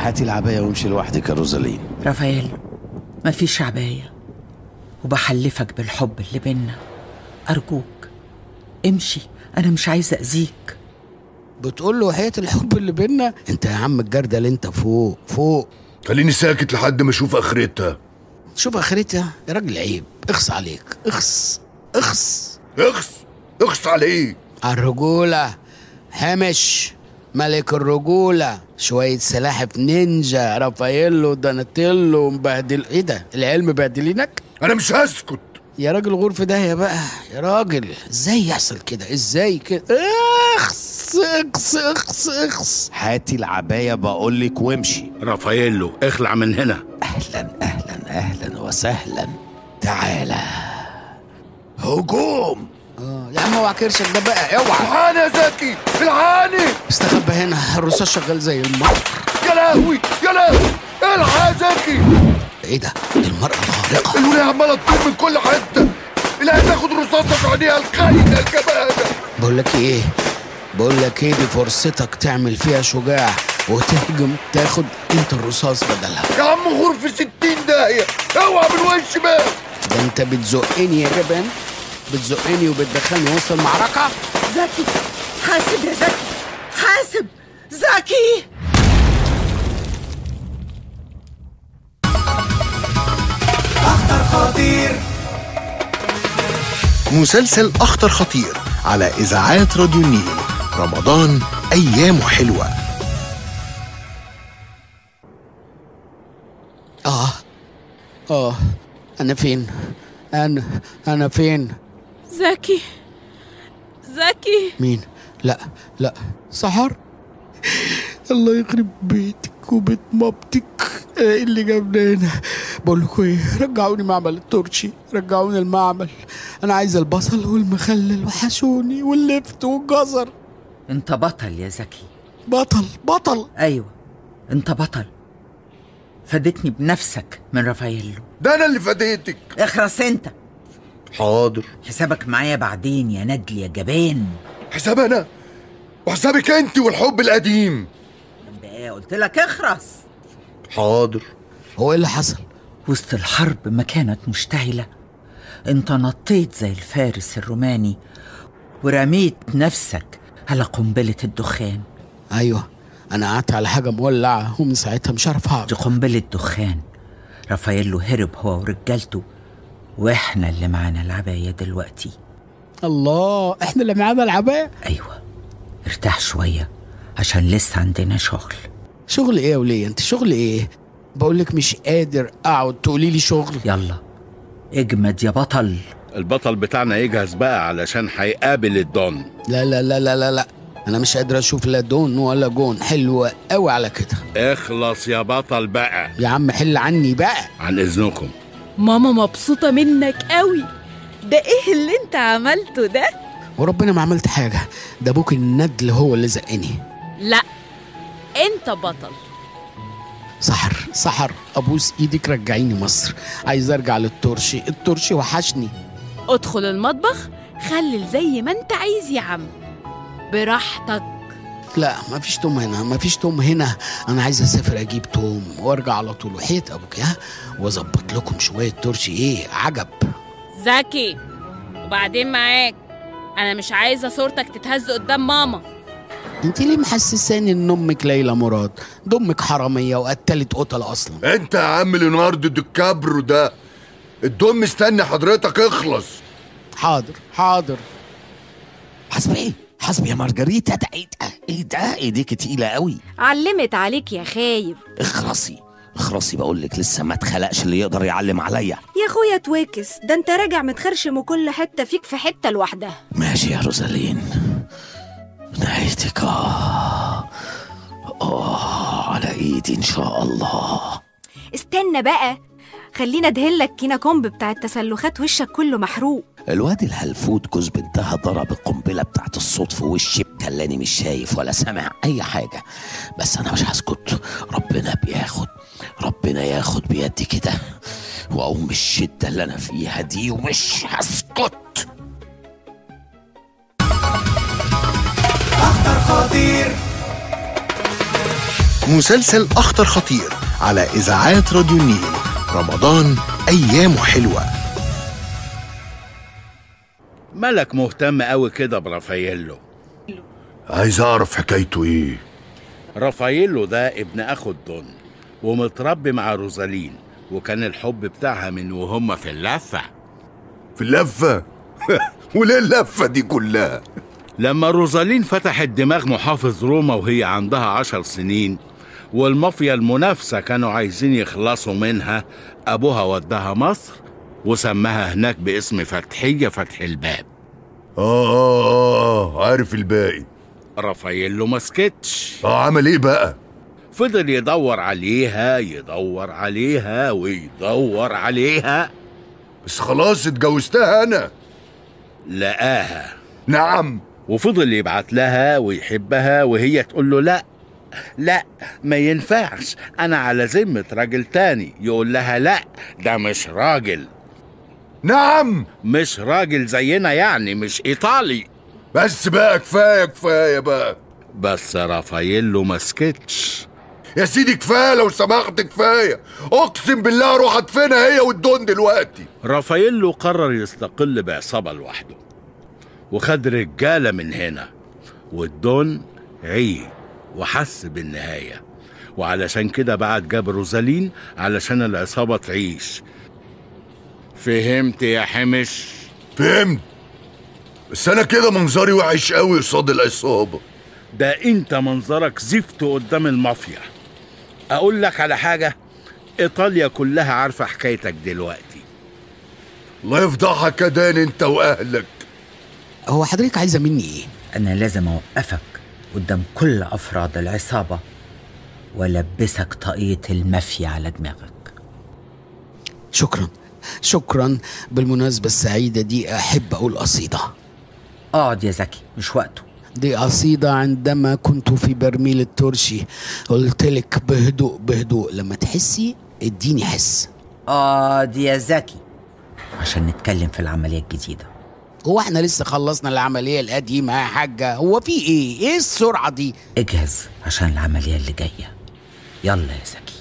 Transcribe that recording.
هاتي العباية وامشي لوحدك يا روزالين رافائيل مفيش عباية وبحلفك بالحب اللي بينا أرجوك امشي أنا مش عايزة أذيك بتقول له حياة الحب اللي بينا انت يا عم الجردل انت فوق فوق خليني ساكت لحد ما اشوف اخرتها شوف اخرتها يا راجل عيب اخص عليك اخص اخص اخس اخس على ايه على الرجولة هامش ملك الرجولة شوية سلاحف نينجا رافاييلو داناتيلو مبهدل ايه ده العيال مبهدلينك انا مش هسكت يا راجل غرف ده يا بقى يا راجل ازاي يحصل كده ازاي كده اخس اخس اخس اخس هاتي العباية بقولك وامشي رافاييلو اخلع من هنا اهلا اهلا اهلا وسهلا تعالى هجوم اه يا عم اوعى كرشك ده بقى اوعى الحقني يا زكي الحقني استخبى هنا الرصاص شغال زي المطر يا لهوي يا لهوي الحق يا زكي ايه ده دي المرأة الخارقة الولية عمالة تطير من كل حتة اللي هتاخد رصاصة في عينيها الخاينة الجبانة بقول لك ايه بقول لك ايه دي فرصتك تعمل فيها شجاع وتهجم تاخد انت الرصاص بدلها يا عم غرفة ستين داهية اوعى من وش بقى ده انت بتزقني يا جبان بتزقني وبتدخلني وسط المعركة زكي حاسب يا زكي حاسب زكي مسلسل أخطر خطير على إذاعات راديو النيل رمضان أيامه حلوة اه اه انا فين انا انا فين زكي زكي مين لا لا سحر الله يخرب بيتك وبيت مامتك ايه اللي جابنا هنا بقول لكم ايه رجعوني معمل الترشي رجعوني المعمل انا عايز البصل والمخلل وحشوني واللفت والجزر أنت بطل يا زكي بطل بطل أيوة أنت بطل فادتني بنفسك من رافاييلو ده انا اللي فديتك اخرس أنت حاضر حسابك معايا بعدين يا ندل يا جبان حساب انا وحسابك انت والحب القديم بقى قلت لك اخرس حاضر هو ايه اللي حصل وسط الحرب ما كانت مشتعلة انت نطيت زي الفارس الروماني ورميت نفسك على قنبلة الدخان ايوه انا قعدت على حاجه مولعه ومن ساعتها مش عارف دي هقعد قنبلة دخان رافاييلو هرب هو ورجالته واحنا اللي معانا العباية دلوقتي الله احنا اللي معانا العبايه ايوه ارتاح شوية عشان لسه عندنا شغل شغل ايه يا وليه انت شغل ايه بقول لك مش قادر اقعد تقولي لي شغل يلا اجمد يا بطل البطل بتاعنا يجهز بقى علشان هيقابل الدون لا لا لا لا لا لا انا مش قادر اشوف لا دون ولا جون حلوه قوي على كده اخلص يا بطل بقى يا عم حل عني بقى عن اذنكم ماما مبسوطة منك قوي ده ايه اللي انت عملته ده وربنا ما عملت حاجه ده ابوك الندل هو اللي زقني لا انت بطل سحر سحر ابوس ايدك رجعيني مصر عايز ارجع للترشي الترشي وحشني ادخل المطبخ خلل زي ما انت عايز يا عم براحتك لا مفيش توم هنا مفيش توم هنا انا عايز اسافر اجيب توم وارجع على طول وحياة ابوك ها واظبط لكم شويه ترشي ايه عجب زكي وبعدين معاك انا مش عايزة صورتك تتهز قدام ماما انت ليه محسساني ان امك ليلى مراد ده امك حراميه وقتلت قتل اصلا انت يا عم ليوناردو دي كابرو ده الدون مستني حضرتك اخلص حاضر حاضر حسب ايه حسب يا مارجريتا ده ايه ده ايه ده ايديك تقيله قوي علمت عليك يا خايب اخرسي اخرسي بقول لك لسه ما اتخلقش اللي يقدر يعلم عليا يا اخويا تويكس ده انت راجع متخرشم وكل حته فيك في حته لوحدها ماشي يا روزالين نهايتك اه اه على ايدي ان شاء الله استنى بقى خلينا ادهلك كينا كومب بتاع التسلخات وشك كله محروق الواد الهلفوت جوز بنتها ضرب القنبله بتاعت الصوت في وشي خلاني مش شايف ولا سامع اي حاجه بس انا مش هسكت ربنا بياخد ربنا ياخد بيدي كده واقوم الشده اللي انا فيها دي ومش هسكت مسلسل أخطر خطير على إذاعات راديو النيل رمضان أيامه حلوة مالك مهتم قوي كده برافاييلو عايز اعرف حكايته ايه رافاييلو ده ابن اخو الدون ومتربي مع روزالين وكان الحب بتاعها من وهم في اللفة في اللفة وليه اللفة دي كلها لما روزالين فتحت دماغ محافظ روما وهي عندها عشر سنين والمافيا المنافسة كانوا عايزين يخلصوا منها أبوها وداها مصر وسماها هناك باسم فتحية فتح الباب آه, آه, آه عارف الباقي رافاييلو ما سكتش آه عمل إيه بقى فضل يدور عليها يدور عليها ويدور عليها بس خلاص اتجوزتها أنا لقاها نعم وفضل يبعت لها ويحبها وهي تقول له لا لا ما ينفعش انا على ذمة راجل تاني يقول لها لا ده مش راجل نعم مش راجل زينا يعني مش ايطالي بس بقى كفاية كفاية بقى بس رافاييلو ما سكتش يا سيدي كفاية لو سمحت كفاية أقسم بالله أروح أدفنها هي والدون دلوقتي رافاييلو قرر يستقل بعصابة لوحده وخد رجالة من هنا والدون عي وحس بالنهاية وعلشان كده بعد جاب روزالين علشان العصابة تعيش فهمت يا حمش فهمت بس أنا كده منظري وحش قوي قصاد العصابة ده انت منظرك زفت قدام المافيا اقول لك على حاجة ايطاليا كلها عارفة حكايتك دلوقتي الله يفضحك يا دان أنت وأهلك هو حضرتك عايزة مني إيه؟ أنا لازم أوقفك قدام كل أفراد العصابة وألبسك طاقية المافيا على دماغك شكرا شكرا بالمناسبة السعيدة دي أحب أقول قصيدة اقعد يا زكي مش وقته دي قصيدة عندما كنت في برميل الترشي قلت لك بهدوء بهدوء لما تحسي اديني حس اقعد يا زكي عشان نتكلم في العملية الجديدة هو احنا لسه خلصنا العملية القديمة يا حاجة هو في ايه؟ ايه السرعة دي؟ اجهز عشان العملية اللي جاية يلا يا زكي